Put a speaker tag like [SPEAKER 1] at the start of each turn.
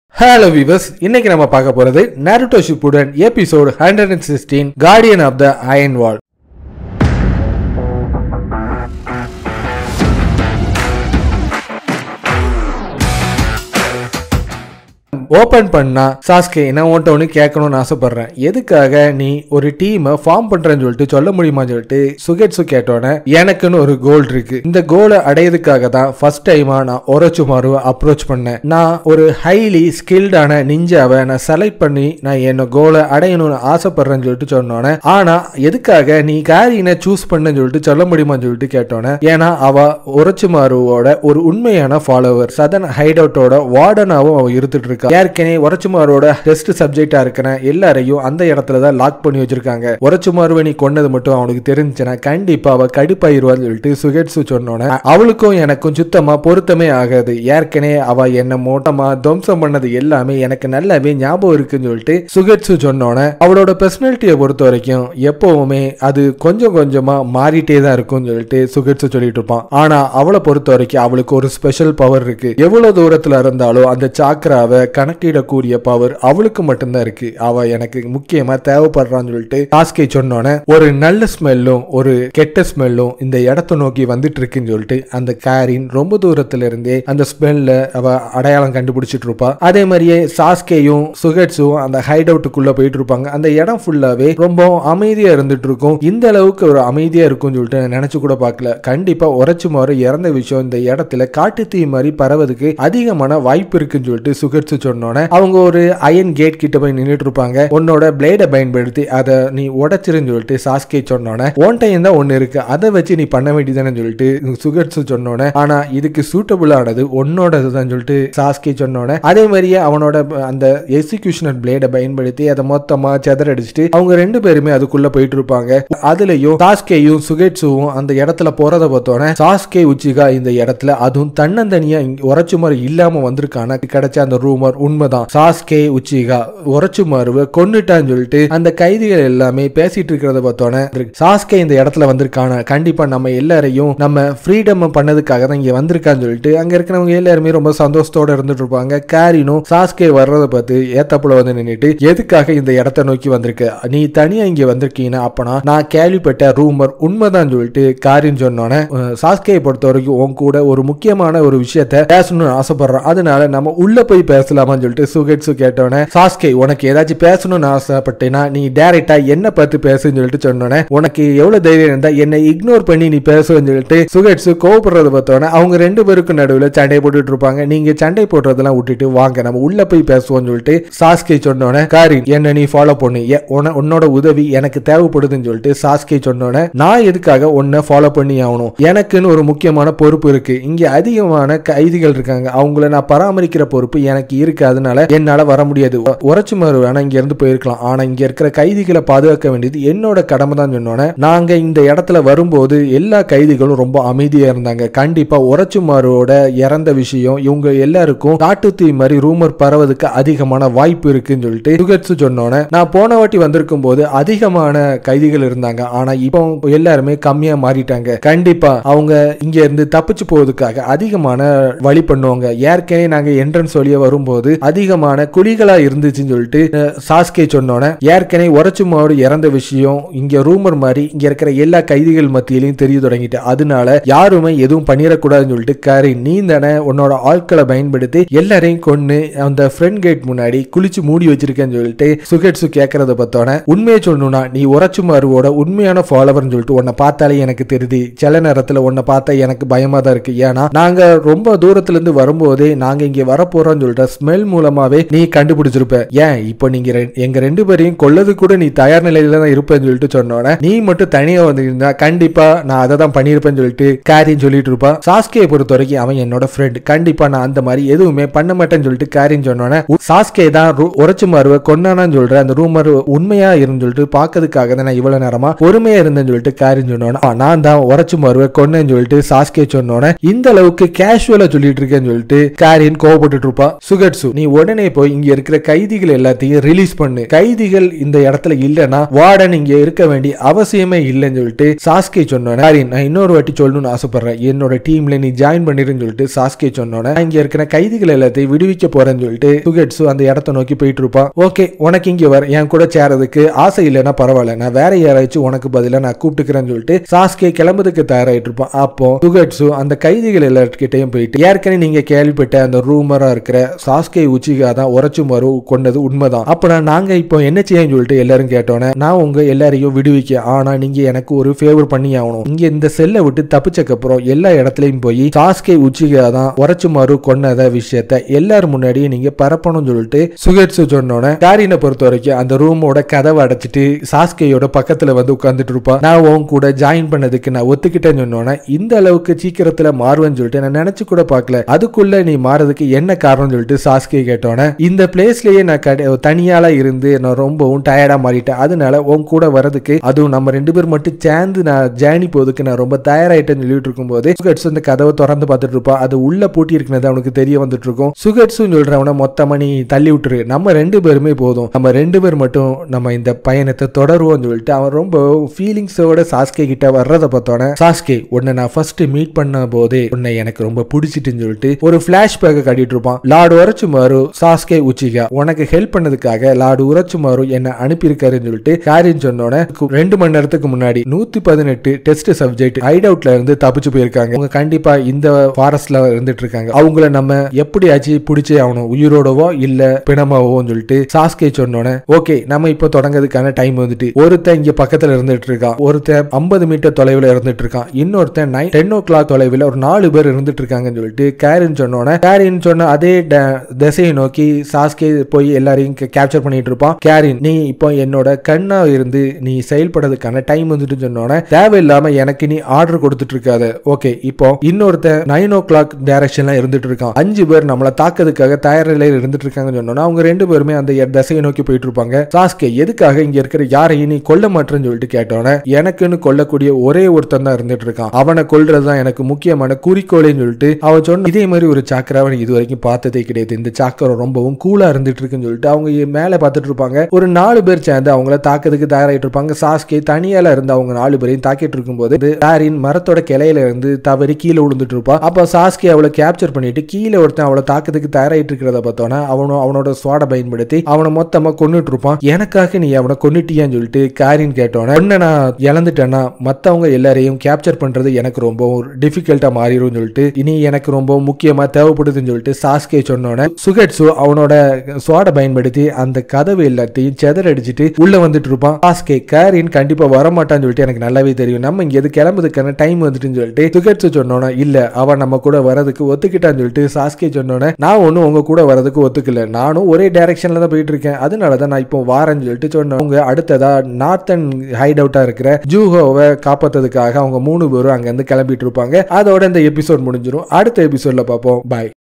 [SPEAKER 1] hello விவஸ் இன்னைக்கு நம்ம பார்க்க போறது Naruto Shippuden episode hundred and sixteen guardian of the iron wall open பண்ணா சாஸ்கே நான் உன்ட்ட ஒன்று கேட்கணும்னு ஆசைப்படுறேன் எதுக்காக நீ ஒரு டீமை ஃபார்ம் பண்றேன்னு சொல்லிட்டு சொல்ல முடியுமான்னு சொல்லிட்டு சுகெட்ஸு கேட்டோன்னே எனக்குன்னு ஒரு கோல் இருக்கு இந்த கோலை அடையதுக்காக தான் ஃபர்ஸ்ட் டைமா நான் ஒரச்சுமாரு அப்ரோச் பண்ணேன் நான் ஒரு ஹைலி ஸ்கில்டான நிஞ்சாவை நான் செலக்ட் பண்ணி நான் என்ன கோலை அடையணும்னு ஆசைப்படுறேன்னு சொல்லிட்டு சொன்னோன்னே ஆனா எதுக்காக நீ கேரினை சூஸ் பண்ணன்னு சொல்லிட்டு சொல்ல முடியுமான்னு சொல்லிட்டு கேட்டோன்னே ஏன்னா அவ ஒரச்சுமாருவோட ஒரு உண்மையான ஃபாலோவர் சதன் ஹைட் அவுட்டோட வார்டனாவும் அவ இருந்துட்டு இருக்கா ஏற்கனவே ஒரச்சுமாரோட டெஸ்ட் சப்ஜெக்டா இருக்கிற எல்லாரையும் அந்த இடத்துல தான் லாக் பண்ணி வச்சிருக்காங்க ஒரச்சுமாருவை நீ கொன்னது மட்டும் அவனுக்கு தெரிஞ்சுன்னா கண்டிப்பா அவ கடுப்பாயிருவான்னு சொல்லிட்டு சுகெட்சு சொன்னோன்னே அவளுக்கும் எனக்கும் சுத்தமா பொருத்தமே ஆகாது ஏற்கனவே அவ என்ன மோட்டமா துவம்சம் பண்ணது எல்லாமே எனக்கு நல்லாவே ஞாபகம் இருக்குன்னு சொல்லிட்டு சுகெட்சு சொன்னோன்னே அவளோட பர்சனாலிட்டியை பொறுத்த வரைக்கும் எப்பவுமே அது கொஞ்சம் கொஞ்சமா மாறிட்டே தான் இருக்கும்னு சொல்லிட்டு சுகெட்சு சொல்லிட்டு இருப்பான் ஆனா அவளை பொறுத்த வரைக்கும் அவளுக்கு ஒரு ஸ்பெஷல் பவர் இருக்கு எவ்வளவு தூரத்துல இருந்தாலும் அந்த சாக்கராவை கணக்கிடக்கூடிய பவர் அவளுக்கு மட்டும்தான் இருக்கு அவ எனக்கு முக்கியமா தேவைப்படுறான்னு சொல்லிட்டு டாஸ்கை சொன்னோன்னே ஒரு நல்ல ஸ்மெல்லும் ஒரு கெட்ட ஸ்மெல்லும் இந்த இடத்த நோக்கி வந்துட்டு இருக்குன்னு சொல்லிட்டு அந்த கேரின் ரொம்ப தூரத்துல இருந்தே அந்த ஸ்மெல்ல அவ அடையாளம் கண்டுபிடிச்சிட்டு இருப்பா அதே மாதிரியே சாஸ்கேயும் சுகட்ஸும் அந்த ஹைட் அவுட்டுக்குள்ள போயிட்டு இருப்பாங்க அந்த இடம் ஃபுல்லாவே ரொம்ப அமைதியா இருந்துட்டு இருக்கும் இந்த அளவுக்கு ஒரு அமைதியா இருக்கும்னு சொல்லிட்டு நான் நினைச்சு கூட பார்க்கல கண்டிப்பா உரைச்சு மாறு இறந்த விஷயம் இந்த இடத்துல காட்டு தீ மாதிரி பரவதுக்கு அதிகமான வாய்ப்பு இருக்குன்னு சொல்லிட்டு சுகட்ஸு சொன்னோன்னே அவங்க ஒரு அயன் கேட் கிட்ட போய் நின்றுட்டு இருப்பாங்க உன்னோட பிளேடை பயன்படுத்தி அதை நீ உடைச்சிருன்னு சொல்லிட்டு சாஸ்கே சொன்னோன்னே ஒன் டைம் தான் ஒன்று இருக்கு அதை வச்சு நீ பண்ண வேண்டியதானே சொல்லிட்டு சுகர்ஸ் சொன்னோன்னே ஆனா இதுக்கு சூட்டபிள் ஆனது உன்னோடது தான் சொல்லிட்டு சாஸ்கே சொன்னோன்னே அதே மாதிரியே அவனோட அந்த எக்ஸிகியூஷனர் பிளேடை பயன்படுத்தி அதை மொத்தமா செதறடிச்சிட்டு அவங்க ரெண்டு பேருமே அதுக்குள்ள போயிட்டு இருப்பாங்க அதுலயும் சாஸ்கேயும் சுகேட்ஸுவும் அந்த இடத்துல போறத பார்த்தோன்னே சாஸ்கே உச்சிகா இந்த இடத்துல அதுவும் தன்னந்தனியா உரைச்சு மாதிரி இல்லாம வந்திருக்கான கிடைச்ச அந்த ரூமர் உண்மைதான் சாஸ்கே உச்சிகா உரைச்சு மாறுவ கொன்னுட்டான்னு சொல்லிட்டு அந்த கைதிகள் எல்லாமே பேசிட்டு இருக்கிறத பார்த்தோன்னே சாஸ்கே இந்த இடத்துல வந்திருக்கான கண்டிப்பா நம்ம எல்லாரையும் நம்ம ஃப்ரீடம் பண்ணதுக்காக தான் இங்க வந்திருக்கான்னு சொல்லிட்டு அங்க இருக்கிறவங்க எல்லாருமே ரொம்ப சந்தோஷத்தோட இருந்துட்டு இருப்பாங்க கேரினும் சாஸ்கே வர்றதை பார்த்து ஏத்தப்புல வந்து நின்னுட்டு எதுக்காக இந்த இடத்த நோக்கி வந்திருக்க நீ தனியா இங்க வந்திருக்கீங்கன்னா அப்பனா நான் கேள்விப்பட்ட ரூமர் உண்மைதான் சொல்லிட்டு காரின் சொன்னோன்னே அஹ், சாஸ்கேயை பொறுத்த வரைக்கும் உன் கூட ஒரு முக்கியமான ஒரு விஷயத்த பேசணும்னு ஆசைப்படுறேன் அதனால நம்ம உள்ள போய் பேசலாமான்னு சொல்லிட்டு சுகெட்ஸு கேட்டோன்னே சாஸ்கே உனக்கு ஏதாச்சும் பேசணும்னு ஆசைப்பட்டேன்னா நீ டேரக்டா என்ன பார்த்து பேசுன்னு சொல்லிட்டு சொன்னோன்னே உனக்கு எவ்வளவு தைரியம் இருந்தா என்னை இக்னோர் பண்ணி நீ பேசுவேன்னு சொல்லிட்டு சுகெட்ஸு கோவப்படுறத பார்த்தோன்னே அவங்க ரெண்டு பேருக்கும் நடுவில் சண்டை போட்டுட்டு இருப்பாங்க நீங்க சண்டை போடுறதெல்லாம் விட்டுட்டு வாங்க நம்ம உள்ள போய் பேசுவோம்னு சொல்லிட்டு சாஸ்கே சொன்னோன்னே காரின் என்ன நீ ஃபாலோ பண்ணு எ- உன- உன்னோட உதவி எனக்கு தேவைப்படுதுன்னு சொல்லிட்டு சாஸ்கே சொன்னோன்னே நான் எதுக்காக உன்னை ஃபாலோ பண்ணி ஆகணும் எனக்குன்னு ஒரு முக்கியமான பொறுப்பு இருக்கு இங்க அதிகமான கைதிகள் இருக்காங்க அவங்கள நான் பராமரிக்கிற பொறுப்பு எனக்கு இருக்கு அதனால என்னால வர முடியாது உ- உரைச்சு மாறு வேணா இங்க இருந்து போயிருக்கலாம் ஆனா இங்க இருக்கிற கைதிகளை பாதுகாக்க வேண்டியது என்னோட கடமை தான் சொன்னோன்னே நாங்க இந்த இடத்துல வரும்போது எல்லா கைதிகளும் ரொம்ப அமைதியா இருந்தாங்க கண்டிப்பா உரைச்சு மாறுவோட இறந்த விஷயம் இவங்க எல்லாருக்கும் காட்டு தீ மாதிரி ரூமர் பரவதுக்கு அதிகமான வாய்ப்பு இருக்குன்னு சொல்லிட்டு சுகட்சு சொன்னோன்னே நான் போன வாட்டி வந்திருக்கும் போது அதிகமான கைதிகள் இருந்தாங்க ஆனா இப்போ எல்லாருமே கம்மியா மாறிட்டாங்க கண்டிப்பா அவங்க இங்க இருந்து தப்பிச்சு போவதுக்காக அதிகமான வழி பண்ணுவாங்க ஏற்கனவே நாங்க என்ட்ரன்ஸ் வழியா வரும்போது அதிகமான குழிகளா இருந்துச்சுன்னு சொல்லிட்டு அஹ், சாஸ்கே சொன்னோன்னே ஏற்கனவே உரைச்சு மாடு இறந்த விஷயம் இங்க ரூமர் மாதிரி இங்க இருக்கிற எல்லா கைதிகள் மத்தியிலையும் தெரிய தொடங்கிட்டு அதனால யாருமே எதுவும் பண்ணிடக்கூடாதுன்னு சொல்லிட்டு காரி நீ தானே உன்னோட ஆட்களை பயன்படுத்தி எல்லாரையும் கொன்னு அந்த ஃப்ரண்ட் கேட் முன்னாடி குளிச்சு மூடி வச்சிருக்கேன்னு சொல்லிட்டு சுகெட்ஸு கேட்கறத பார்த்தோன்னே உண்மையை சொல்லணும்னா நீ உரைச்சு மாறுவோட உண்மையான ஃபாலோவர்னு சொல்லிட்டு உன்னை பார்த்தாலே எனக்கு தெரியுது சில நேரத்துல உன்னை பார்த்தா எனக்கு பயமா தான் இருக்கு ஏன்னா நாங்க ரொம்ப தூரத்துல இருந்து வரும்போதே நாங்க இங்க வரப்போறோம்னு சொல்லிட்டு ஸ்மெல் மூலமாவே நீ கண்டுபிடிச்சிருப்ப ஏன் இப்போ நீங்க ரெ- எங்க ரெண்டு பேரையும் கொல்லது கூட நீ தயார் நிலையில தான் இருப்பேன்னு சொல்லிட்டு சொன்னோன்னே நீ மட்டும் தனியா வந்திருந்தா கண்டிப்பா நான் அதை தான் பண்ணியிருப்பேன்னு சொல்லிட்டு கேரின்னு சொல்லிட்டு இருப்பான் சாஸ்கேயை பொறுத்த வரைக்கும் அவன் என்னோட ஃப்ரெண்ட் கண்டிப்பா நான் அந்த மாதிரி எதுவுமே பண்ண மாட்டேன்னு சொல்லிட்டு கேரின்னு சொன்னோன்னே உ- சாஸ்கே தான் ரு- உரைச்சு மாறுவ கொன்னானான்னு சொல்ற அந்த ரூமர் உண்மையா இருந்து சொல்லிட்டு பாக்கிறதுக்காக தான் நான் இவ்வளவு நேரமா பொறுமையா இருந்தேன்னு சொல்லிட்டு கேரின்னு சொன்னோன்னே "ஆ, நான் தான் உரைச்சு மாறுவ கொன்னேன்னு சொல்லிட்டு சாஸ்கே சொன்னோன்னே இந்த அளவுக்கு கேஷுவலா சொல்லிட்டு இருக்கேன்னு சொல்லிட்டு கேரின் கோவப்பட்டுட்டு இருப்பா சுகட்ஸு சுகெட்சு நீ உடனே போய் இங்க இருக்கிற கைதிகள் எல்லாத்தையும் ரிலீஸ் பண்ணு கைதிகள் இந்த இடத்துல இல்லைன்னா வார்டன் இங்க இருக்க வேண்டிய அவசியமே இல்லைன்னு சொல்லிட்டு சாஸ்கே சொன்னோன்னே "சாரி, நான் இன்னொரு வாட்டி சொல்லணும்னு ஆசைப்படுறேன் என்னோட டீம்ல நீ ஜாயின் பண்ணிருன்னு சொல்லிட்டு சாஸ்கே சொன்னோன்னே "நான் இங்க இருக்கிற கைதிகள் எல்லாத்தையும் விடுவிக்க போறேன்னு சொல்லிட்டு சுகெட்சு அந்த இடத்த நோக்கி போயிட்டு இருப்பான் ஓகே உனக்கு இங்க வர என் கூட சேரதுக்கு ஆசை இல்லைன்னா பரவாயில்ல நான் வேற யாராச்சும் உனக்கு பதிலா நான் கூப்பிட்டுக்கிறேன்னு சொல்லிட்டு சாஸ்கே கிளம்புறதுக்கு தயாராயிட்டு இருப்பான் அப்போ சுகட்சு அந்த கைதிகள் எல்லார்கிட்டையும் போயிட்டு ஏற்கனவே நீங்க கேள்விப்பட்ட அந்த ரூமரா இருக்கிற சாஸ்கே உச்சிகா தான் உரைச்சு மறு கொண்டது உண்மைதான் அப்ப நாங்க இப்போ என்ன செய்யன்னு சொல்லிட்டு எல்லாரும் கேட்டோன்னே நான் உங்க எல்லாரையும் விடுவிக்க ஆனா நீங்க எனக்கு ஒரு ஃபேவர் பண்ணி ஆகணும் இங்க இந்த செல்லை விட்டு தப்பிச்சக்கு அப்புறம் எல்லா இடத்துலயும் போய் சாஸ்கே உச்சிகா தான் உரைச்சு மறு கொன்னத விஷயத்த எல்லாரும் முன்னாடியே நீங்க பரப்பணும்னு சொல்லிட்டு சுகட்சு சொன்னோன்னே காரினை பொறுத்த வரைக்கும் அந்த ரூமோட கதவை அடைச்சிட்டு சாஸ்கேயோட பக்கத்துல வந்து உட்கார்ந்துட்டு இருப்பா நான் உன் கூட ஜாயின் பண்ணதுக்கு நான் ஒத்துக்கிட்டேன்னு சொன்னோன்னே இந்த அளவுக்கு சீக்கிரத்துல மாறுவேன்னு சொல்லிட்டு நான் நினைச்சு கூட பார்க்கல அதுக்குள்ள நீ மாறதுக்கு என்ன காரணம் சொல்லிட்டு சாஸ்கே கேட்டோன்னே இந்த பிளேஸ்லயே நான் கடை தனியால இருந்து நான் ரொம்பவும் டயர்டா மாறிட்டேன் அதனால உன் கூட வரதுக்கு அதுவும் நம்ம ரெண்டு பேர் மட்டும் சேர்ந்து நான் ஜேர்னி போறதுக்கு நான் ரொம்ப தயாராயிட்டேன்னு சொல்லிட்டு இருக்கும்போது சுகட்ஸ் இந்த கதவை திறந்து பார்த்துட்டு இருப்பா அது உள்ள பூட்டி இருக்கிறது அவனுக்கு தெரிய வந்துட்டு இருக்கும் சுகட்ஸும் சொல்றவன மொத்தமா நீ தள்ளி விட்டுரு நம்ம ரெண்டு பேருமே போதும் நம்ம ரெண்டு பேர் மட்டும் நம்ம இந்த பயணத்தை தொடருவோம்னு சொல்லிட்டு அவன் ரொம்ப ஃபீலிங்ஸோட சாஸ்கே கிட்ட வர்றதை பார்த்தோன்னே சாஸ்கே உன்னை நான் ஃபர்ஸ்ட் மீட் பண்ண போதே உன்னை எனக்கு ரொம்ப பிடிச்சிட்டுன்னு சொல்லிட்டு ஒரு பிளாஷ்பேக்கை காட்டிட்டு இருப்பான் லார்டு உரச்சுமாரு சாஸ்கே உச்சிகா உனக்கு ஹெல்ப் பண்ணதுக்காக லார்டு உரச்சுமாரு என்ன அனுப்பியிருக்காருன்னு சொல்லிட்டு காரின்னு சொன்னோன்னே ரெண்டு மணி நேரத்துக்கு முன்னாடி நூத்தி பதினெட்டு டெஸ்ட் சப்ஜெக்ட் ஹைட் அவுட்ல இருந்து தப்பிச்சு போயிருக்காங்க அவங்க கண்டிப்பா இந்த ஃபாரஸ்ட்ல இருந்துட்டு இருக்காங்க அவங்கள நம்ம எப்படியாச்சும் பிடிச்சே ஆகணும் உயிரோடவோ இல்ல பிணமாவோன்னு சொல்லிட்டு சாஸ்கே சொன்னோன்னே ஓகே நம்ம இப்போ தொடங்குறதுக்கான டைம் வந்துட்டு ஒருத்தன் இங்க பக்கத்துல இருந்துட்டு இருக்கான் ஒருத்தன் ஐம்பது மீட்டர் தொலைவில் இருந்துட்டு இருக்கான் இன்னொருத்தன் நைன் டென் ஓ கிளாக் தொலைவில் ஒரு நாலு பேர் இருந்துட்டு இருக்காங்கன்னு சொல்லிட்டு கேரின் சொன்னோன்னே கேரின் சொன்ன அதே ட- திசையை நோக்கி சாஸ்கே போய் எல்லாரையும் கேப்சர் பண்ணிட்டு இருப்பான் கேரின் நீ இப்போ என்னோட கண்ணா இருந்து நீ செயல்படுறதுக்கான டைம் வந்துட்டு சொன்னோன்னே தேவையில்லாம எனக்கு நீ ஆர்டர் கொடுத்துட்டு இருக்காத ஓகே இப்போ இன்னொருத்தன் நைன் ஓ கிளாக் டைரக்ஷன்ல இருந்துட்டு இருக்கான் அஞ்சு பேர் நம்மள தாக்கிறதுக்காக தயார் நிலையில் இருந்துட்டு இருக்காங்கன்னு சொன்னோன்னா அவங்க ரெண்டு பேருமே அந்த எ- திசையை நோக்கி போயிட்டு இருப்பாங்க சாஸ்கே எதுக்காக இங்க இருக்கிற யாரையும் நீ கொல்ல மாட்டேன்னு சொல்லிட்டு கேட்டோன்னே எனக்குன்னு கொல்லக்கூடிய ஒரே ஒருத்தன் தான் இருந்துட்டு இருக்கான் அவனை கொல்றதுதான் எனக்கு முக்கியமான குறிக்கோளேன்னு சொல்லிட்டு அவன் சொன்ன இதே மாதிரி ஒரு சாக்கராவை நீ இது வரைக்கும் பார்த்ததே கிடையாது இந்த சாக்கரம் ரொம்பவும் கூலா இருந்துட்டு இருக்குன்னு சொல்லிட்டு அவங்க இ- மேல பார்த்துட்டு இருப்பாங்க ஒரு நாலு பேர் சேர்ந்து அவங்கள தாக்கிறதுக்கு தயாராயிட்டு இருப்பாங்க சாஸ்கே தனியால இருந்து அவங்க நாலு பேரையும் தாக்கிட்டு இருக்கும்போது தாரின் மரத்தோட கிளையில இருந்து தவறி கீழே விழுந்துட்டு இருப்பான் அப்ப சாஸ்கே அவளை கேப்சர் பண்ணிட்டு கீழே ஒருத்தன் அவளை தாக்கிறதுக்கு தயாராயிட்டு இருக்கிறத பார்த்தோன்னா அவனும் அவனோட சுவாட பயன்படுத்தி அவனை மொத்தமா கொன்னுட்டு இருப்பான் எனக்காக நீ அவனை கொன்னுட்டியான்னு சொல்லிட்டு காரின் கேட்டோன்னே உன்னை நான் இழந்துட்டேன்னா மத்தவங்க எல்லாரையும் கேப்சர் பண்றது எனக்கு ரொம்ப டிஃபிகல்ட்டா மாறிடும் சொல்லிட்டு இனி எனக்கு ரொம்ப முக்கியமா தேவைப்படுதுன்னு சொல்லிட்டு சாஸ்கே சொன்னோன்னே சுகட்சு அவனோட சுவாட பயன்படுத்தி அந்த கதவு எல்லாத்தையும் செதறடிச்சிட்டு உள்ள வந்துட்டு இருப்பான் சாஸ்கே காரின் கண்டிப்பா வரமாட்டான்னு சொல்லிட்டு எனக்கு நல்லாவே தெரியும் நம்ம இங்க எது கிளம்புறதுக்கான டைம் வந்துட்டுன்னு சொல்லிட்டு சுகட்சு சொன்னோன்னே இல்ல அவன் நம்ம கூட வரதுக்கு ஒத்துக்கிட்டான்னு சொல்லிட்டு சாஸ்கே சொன்னோன்னே நான் ஒன்றும் உங்க கூட வரதுக்கு ஒத்துக்கல நானும் ஒரே டைரக்ஷன்ல தான் போயிட்டு இருக்கேன் அதனால தான் நான் இப்போ வாரேன்னு சொல்லிட்டு சொன்னேன் அவங்க அடுத்ததா நார்த்தன் ஹைட் அவுட்டா இருக்கிற ஜூஹோவை காப்பாத்துறதுக்காக அவங்க மூணு பேரும் அங்க இருந்து கிளம்பிட்டு இருப்பாங்க அதோட இந்த எபிசோட் முடிஞ்சிடும் அடுத்த எபிசோட்ல பார்ப்போம் பாய்